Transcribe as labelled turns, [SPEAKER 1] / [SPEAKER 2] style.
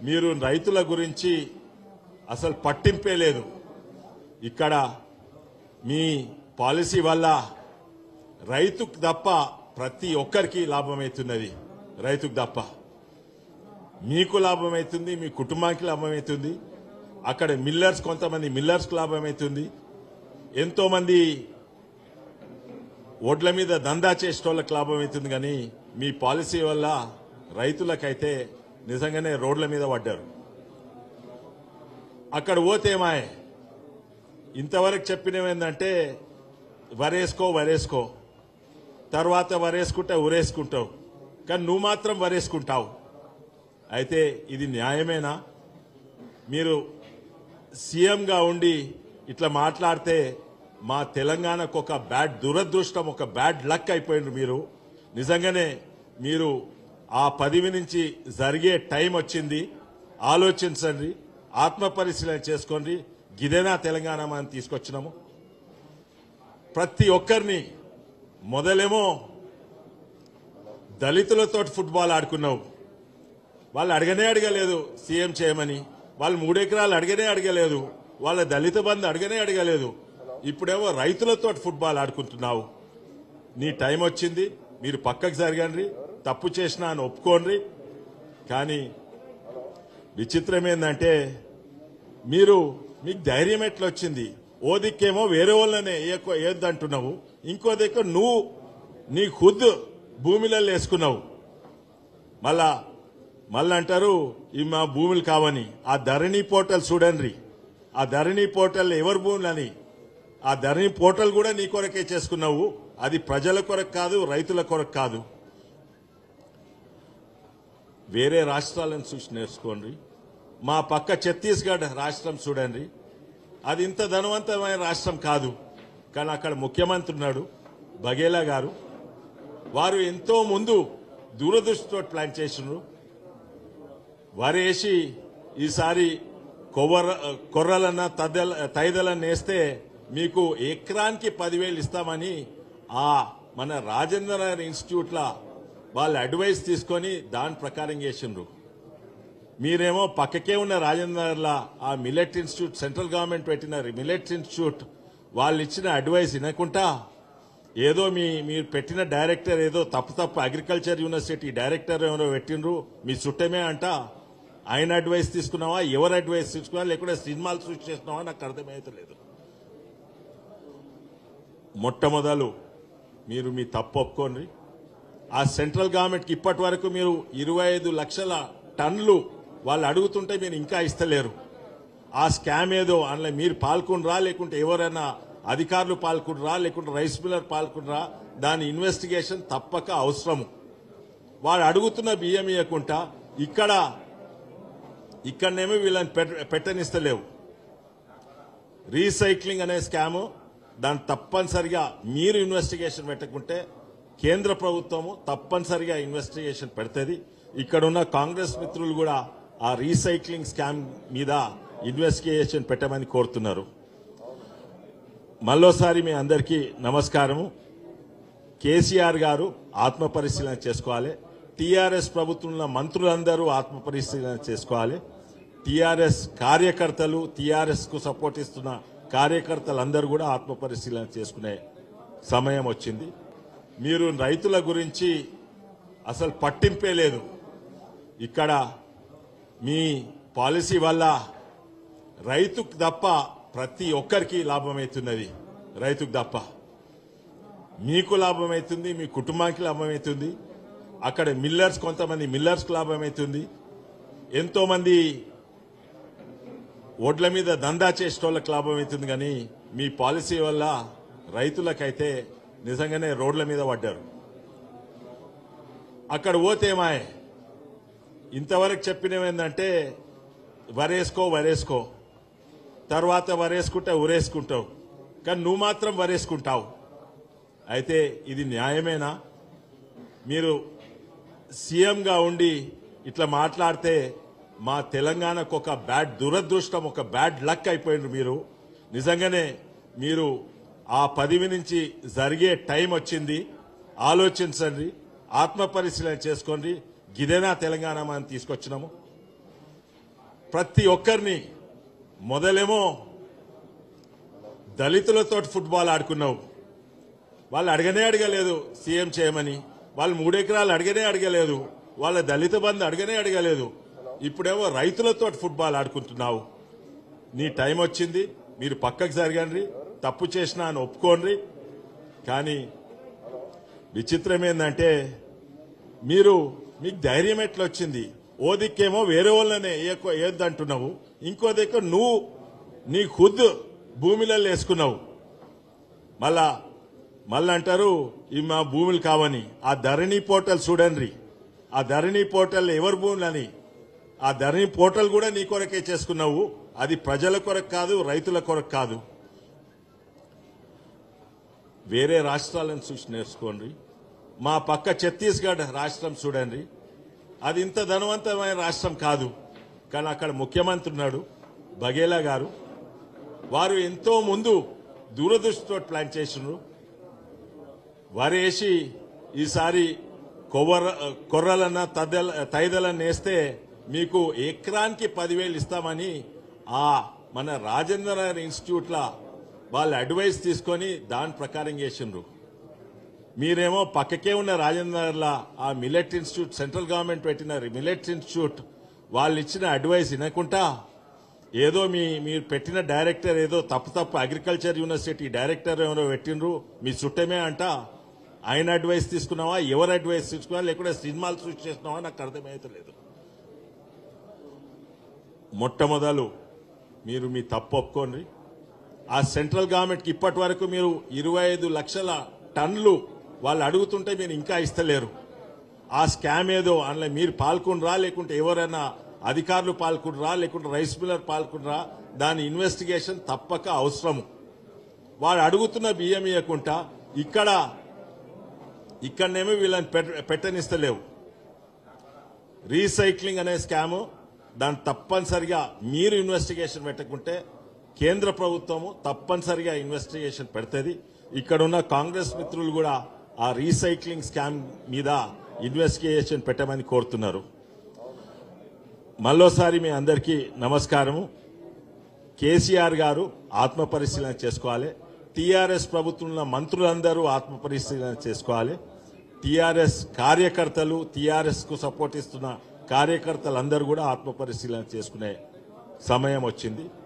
[SPEAKER 1] మీరు రైతుల గురించి అసలు పట్టింపే లేదు ఇక్కడ మీ పాలసీ వల్ల రైతుకు తప్ప ప్రతి ఒక్కరికి లాభమవుతున్నది రైతుకు తప్ప మీకు లాభమవుతుంది మీ కుటుంబానికి లాభమవుతుంది అక్కడ మిల్లర్స్ కొంతమంది మిల్లర్స్కి లాభమవుతుంది ఎంతో మంది ఓడ్ల మీద దందా చేసేటోళ్ళకి లాభం అవుతుంది కానీ మీ పాలసీ వల్ల రైతులకైతే నిజంగానే రోడ్ల మీద పడ్డారు అక్కడ పోతే మాయ్ ఇంతవరకు చెప్పినవేందంటే వరేసుకో వరేసుకో తర్వాత వరేసుకుంటే ఉరేసుకుంటావు కానీ నువ్వు మాత్రం వరేసుకుంటావు అయితే ఇది న్యాయమేనా మీరు సీఎంగా ఉండి ఇట్లా మాట్లాడితే మా తెలంగాణకు ఒక బ్యాడ్ దురదృష్టం ఒక బ్యాడ్ లక్ అయిపోయిండ్రు మీరు నిజంగానే మీరు ఆ పదవి నుంచి జరిగే టైం వచ్చింది ఆలోచించండి ఆత్మ పరిశీలన చేసుకోండి గిదేనా తెలంగాణ మనం తీసుకొచ్చినాము ప్రతి ఒక్కరిని మొదలేమో దళితులతో ఫుట్బాల్ ఆడుకున్నావు వాళ్ళు అడగనే అడగలేదు సీఎం చేయమని వాళ్ళు మూడెకరాలు అడగనే అడగలేదు వాళ్ళ దళిత బంధు అడగనే అడగలేదు ఇప్పుడేమో రైతులతో ఫుట్బాల్ ఆడుకుంటున్నావు నీ టైం వచ్చింది మీరు పక్కకు జరగండి తప్పు చేసినా అని ఒప్పుకోండి కానీ విచిత్రం ఏంటంటే మీరు మీకు ధైర్యం ఎట్లా వచ్చింది ఓ దిక్కేమో వేరే వాళ్ళనే ఏకో ఏదంటున్నావు ఇంకో దిక్కు నువ్వు నీ ఖుద్ భూమిలో వేసుకున్నావు మళ్ళా మళ్ళీ అంటారు ఈ మా భూములు కావని ఆ ధరణి పోర్టల్ చూడండి ఆ ధరణి పోర్టల్ ఎవరి భూములని ఆ ధరణి పోర్టల్ కూడా నీ కొరకే చేసుకున్నావు అది ప్రజల కొరకు కాదు రైతుల కొరకు కాదు వేరే రాష్ట్రాలను చూసి నేర్చుకోండి మా పక్క ఛత్తీస్గఢ్ రాష్ట్రం చూడండి అది ఇంత ధనవంతమైన రాష్ట్రం కాదు కానీ అక్కడ ముఖ్యమంత్రి ఉన్నాడు బఘేలా గారు వారు ఎంతో ముందు దూరదృష్టితో ప్లాన్ చేసినారు వారు వేసి ఈసారి కొవ్వర కొర్రలన్న తద్దల తైదలన్న వేస్తే మీకు ఎకరానికి పదివేలు ఇస్తామని ఆ మన రాజేంద్ర ఇన్స్టిట్యూట్ల వాళ్ళ అడ్వైస్ తీసుకొని దాని ప్రకారం చేసిండ్రు మీరేమో పక్కకే ఉన్న రాజేంద్రలా ఆ మిలెట్ ఇన్స్టిట్యూట్ సెంట్రల్ గవర్నమెంట్ పెట్టిన మిలెట్ ఇన్స్టిట్యూట్ వాళ్ళు ఇచ్చిన అడ్వైస్ వినకుండా ఏదో మీ మీరు పెట్టిన డైరెక్టర్ ఏదో తప్పు తప్పు అగ్రికల్చర్ యూనివర్సిటీ డైరెక్టర్ ఎవరో పెట్టిండ్రు మీ చుట్టమే అంట ఆయన అడ్వైస్ తీసుకున్నావా ఎవరు అడ్వైస్ తీసుకున్నా లేకుంటే సినిమాలు సృష్టి చేస్తున్నావా నాకు అర్థమైతలేదు మొట్టమొదలు మీరు మీ తప్పు ఒప్పుకోండి ఆ సెంట్రల్ గవర్నమెంట్కి ఇప్పటి వరకు మీరు ఇరవై ఐదు లక్షల టన్నులు వాళ్ళు అడుగుతుంటే మీరు ఇంకా ఇస్తలేరు ఆ స్కామ్ ఏదో అందులో మీరు పాల్గొనరా లేకుంటే ఎవరైనా అధికారులు పాల్గొనరా లేకుంటే రైస్ మిల్లర్ పాల్గొనరా దాని ఇన్వెస్టిగేషన్ తప్పక అవసరము వాడు అడుగుతున్న బియ్యం ఇవ్వకుండా ఇక్కడ ఇక్కడనేమో వీళ్ళని పెట్ట- పెట్టనిస్తలేవు రీసైక్లింగ్ అనే స్కాము దాన్ని తప్పనిసరిగా మీరు ఇన్వెస్టిగేషన్ పెట్టకుంటే కేంద్ర ప్రభుత్వము తప్పనిసరిగా ఇన్వెస్టిగేషన్ పెడుతుంది ఇక్కడున్న కాంగ్రెస్ మిత్రులు కూడా ఆ రీసైక్లింగ్ స్కామ్ మీద ఇన్వెస్టిగేషన్ పెట్టమని కోరుతున్నారు మళ్ళోసారి మీ అందరికీ నమస్కారము కేసీఆర్ గారు ఆత్మ పరిశీలన చేసుకోవాలి టీఆర్ఎస్ ప్రభుత్వంలో మంత్రులందరూ ఆత్మ పరిశీలన చేసుకోవాలి టీఆర్ఎస్ కార్యకర్తలు టీఆర్ఎస్ కు సపోర్ట్ ఇస్తున్న కార్యకర్తలందరూ కూడా ఆత్మ పరిశీలన చేసుకునే సమయం వచ్చింది మీరు రైతుల గురించి అసలు పట్టింపే లేదు ఇక్కడ మీ పాలసీ వల్ల రైతుకు తప్ప ప్రతి ఒక్కరికి లాభమవుతున్నది రైతుకు తప్ప మీకు లాభమవుతుంది మీ కుటుంబానికి లాభమవుతుంది అక్కడ మిల్లర్స్ కొంతమంది మిల్లర్స్కి లాభమవుతుంది ఎంతో మంది ఓడ్ల మీద దందా చేసేటోళ్ళకి లాభమవుతుంది కానీ మీ పాలసీ వల్ల రైతులకైతే నిజంగానే రోడ్ల మీద పడ్డారు అక్కడ పోతే మాయ్ ఇంతవరకు చెప్పినవేందంటే వరేసుకో వరేసుకో తర్వాత వరేసుకుంటే ఉరేసుకుంటావు కానీ నువ్వు మాత్రం వరేసుకుంటావు అయితే ఇది న్యాయమేనా మీరు సీఎంగా ఉండి ఇట్లా మాట్లాడితే మా తెలంగాణకు ఒక బ్యాడ్ దురదృష్టం ఒక బ్యాడ్ లక్ అయిపోయిండ్రు మీరు నిజంగానే మీరు ఆ పదవి నుంచి జరిగే టైం వచ్చింది ఆలోచించండి ఆత్మ పరిశీలన చేసుకోండి గిదేనా తెలంగాణ మనం తీసుకొచ్చినాము ప్రతి ఒక్కరిని మొదలేమో దళితులతో ఫుట్బాల్ ఆడుకున్నావు వాళ్ళు అడగనే అడగలేదు సీఎం చేయమని వాళ్ళు మూడెకరాలు అడగనే అడగలేదు వాళ్ళ దళిత బంధు అడగనే అడగలేదు ఇప్పుడేమో రైతులతో ఫుట్బాల్ ఆడుకుంటున్నావు నీ టైం వచ్చింది మీరు పక్కకు జరగండి తప్పు చేసినా అని ఒప్పుకోండి కానీ విచిత్రం ఏంటంటే మీరు మీకు ధైర్యం ఎట్లా వచ్చింది ఓ దిక్కేమో వేరే వాళ్ళనే ఏకో ఏదంటున్నావు ఇంకో దిక్కు నువ్వు నీ ఖుద్ భూమిలలో వేసుకున్నావు మళ్ళా మళ్ళీ అంటారు ఇవి మా భూములు కావని ఆ ధరణి పోర్టల్ చూడండి ఆ ధరణి పోర్టల్ ఎవరి భూములని ఆ ధరణి పోర్టల్ కూడా నీ కొరకే చేసుకున్నావు అది ప్రజల కొరకు కాదు రైతుల కొరకు కాదు వేరే రాష్ట్రాలను చూసి నేర్చుకోండి మా పక్క ఛత్తీస్గఢ్ రాష్ట్రం చూడండి అది ఇంత ధనవంతమైన రాష్ట్రం కాదు కానీ అక్కడ ముఖ్యమంత్రి ఉన్నాడు బఘేలా గారు వారు ఎంతో ముందు దూరదృష్టితో ప్లాన్ చేసినారు వారు వేసి ఈసారి కొవ్వర కొర్రలన్న తద్దల తైదలన్న వేస్తే మీకు ఎకరానికి పదివేలు ఇస్తామని ఆ మన రాజేంద్ర నగర్ ఇన్స్టిట్యూట్ల వాళ్ళ అడ్వైస్ తీసుకొని దాని ప్రకారం చేసిండ్రు మీరేమో పక్కకే ఉన్న రాజేంద్రలా ఆ మిలెట్ ఇన్స్టిట్యూట్ సెంట్రల్ గవర్నమెంట్ పెట్టిన మిలెట్ ఇన్స్టిట్యూట్ వాళ్ళు ఇచ్చిన అడ్వైస్ వినకుండా ఏదో మీ మీరు పెట్టిన డైరెక్టర్ ఏదో తప్పు తప్పు అగ్రికల్చర్ యూనివర్సిటీ డైరెక్టర్ ఎవరో పెట్టినరు మీ చుట్టమే అంట ఆయన అడ్వైస్ తీసుకున్నావా ఎవరు అడ్వైస్ తీసుకున్నావా లేకుంటే సినిమాలు సృష్టి చేస్తున్నావా నాకు అర్థమైతలేదు మొట్టమొదలు మీరు మీ తప్పు ఒప్పుకోండి ఆ సెంట్రల్ గవర్నమెంట్కి ఇప్పటి వరకు మీరు ఇరవై ఐదు లక్షల టన్నులు వాళ్ళు అడుగుతుంటే మీరు ఇంకా ఇస్తలేరు ఆ స్కామ్ ఏదో అందులో మీరు పాల్గొనరా లేకుంటే ఎవరైనా అధికారులు పాల్గొనరా లేకుంటే రైస్ మిల్లర్ పాల్గొనరా దాని ఇన్వెస్టిగేషన్ తప్పక అవసరము వాడు అడుగుతున్న బియ్యం ఇవ్వకుండా ఇక్కడ ఇక్కడనేమో వీళ్ళని పెట్ట- పెట్టనిస్తలేవు రీసైక్లింగ్ అనే స్కాము దాన్ని తప్పనిసరిగా మీరు ఇన్వెస్టిగేషన్ పెట్టకుంటే కేంద్ర ప్రభుత్వము తప్పనిసరిగా ఇన్వెస్టిగేషన్ పెడుతుంది ఇక్కడ ఉన్న కాంగ్రెస్ మిత్రులు కూడా ఆ రీసైక్లింగ్ స్కామ్ మీద ఇన్వెస్టిగేషన్ పెట్టమని కోరుతున్నారు మళ్ళోసారి మీ అందరికీ నమస్కారము కేసీఆర్ గారు ఆత్మ పరిశీలన చేసుకోవాలి టీఆర్ఎస్ ప్రభుత్వంలో మంత్రులందరూ ఆత్మ పరిశీలన చేసుకోవాలి టీఆర్ఎస్ కార్యకర్తలు టీఆర్ఎస్ కు సపోర్ట్ ఇస్తున్న కార్యకర్తలందరూ కూడా ఆత్మ పరిశీలన చేసుకునే సమయం వచ్చింది